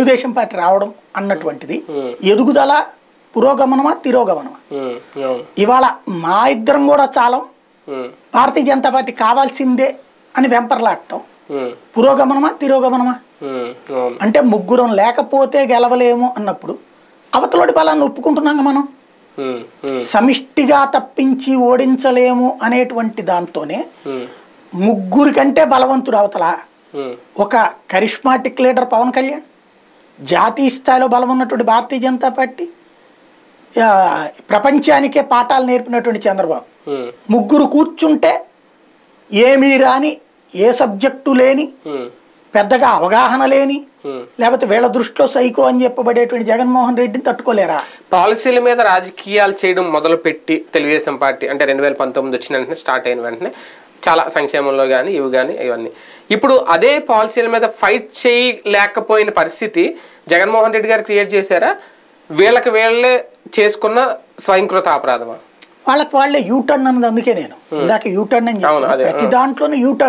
Telugu Desam party రావడం అన్నటువంటిది ఎదుగుదల పురోగమనమా తిరోగమనమా ఉమ్, అవును ఇవాళ మా ఇద్దరం కూడా చాలం ఉమ్, భారతీయ జనతా పార్టీ కావాల్సిందే అని వెంపర్లాడటం ఉమ్, పురోగమనమా తిరోగమనమా ఉమ్, అవును అంటే ముగ్గురం లేకపోతే గెలవలేము అన్నప్పుడు అవతలోడి బలాన్ని ఒప్పుకుంటున్నాం మనం ఉమ్, ఉమ్, సమిష్టిగా తప్పించి ఓడించలేము అనేటువంటి దాంతోనే ఉమ్, ముగ్గురి కంటే బలవంతుడు అవతల ఉమ్, ఒక కరిష్మాటిక్ లీడర్ పవన్ కళ్యాణ్ జాతీయ స్థాయిలో బలం ఉన్నటువంటి భారతీయ జనతా పార్టీ ఆ, ప్రపంచానికే పాఠాలు నేర్పినటువంటి చంద్రబాబు ఉమ్, ముగ్గురు కూర్చుంటే ఏమీ రాని ఏ సబ్జెక్టు లేని ఉమ్, పెద్దగా అవగాహన లేని ఉమ్. లేకపోతే వీళ్ళ దృష్టిలో సైకో అని చెప్పబడేటువంటి జగన్మోహన్ రెడ్డిని తట్టుకోలేరా పాలసీల మీద రాజకీయాలు చేయడం మొదలుపెట్టి తెలుగుదేశం పార్టీ అంటే రెండు వేల పంతొమ్మిది వచ్చిన వెంటనే స్టార్ట్ అయిన వెంటనే చాలా సంక్షేమంలో కానీ ఇవి కానీ ఇవన్నీ ఇప్పుడు అదే పాలసీల మీద ఫైట్ చేయలేకపోయిన పరిస్థితి జగన్మోహన్ రెడ్డి గారు క్రియేట్ చేశారా వీళ్ళకి వీళ్ళే చేసుకున్న స్వయంకృత అపరాధమా వాళ్ళకి వాళ్ళే యూటర్న్ అన్నది అందుకే నేను ఇందాక యూటర్న్ అని అవును, చెప్పాను అదే, ప్రతి దాంట్లోనూ యూటర్న్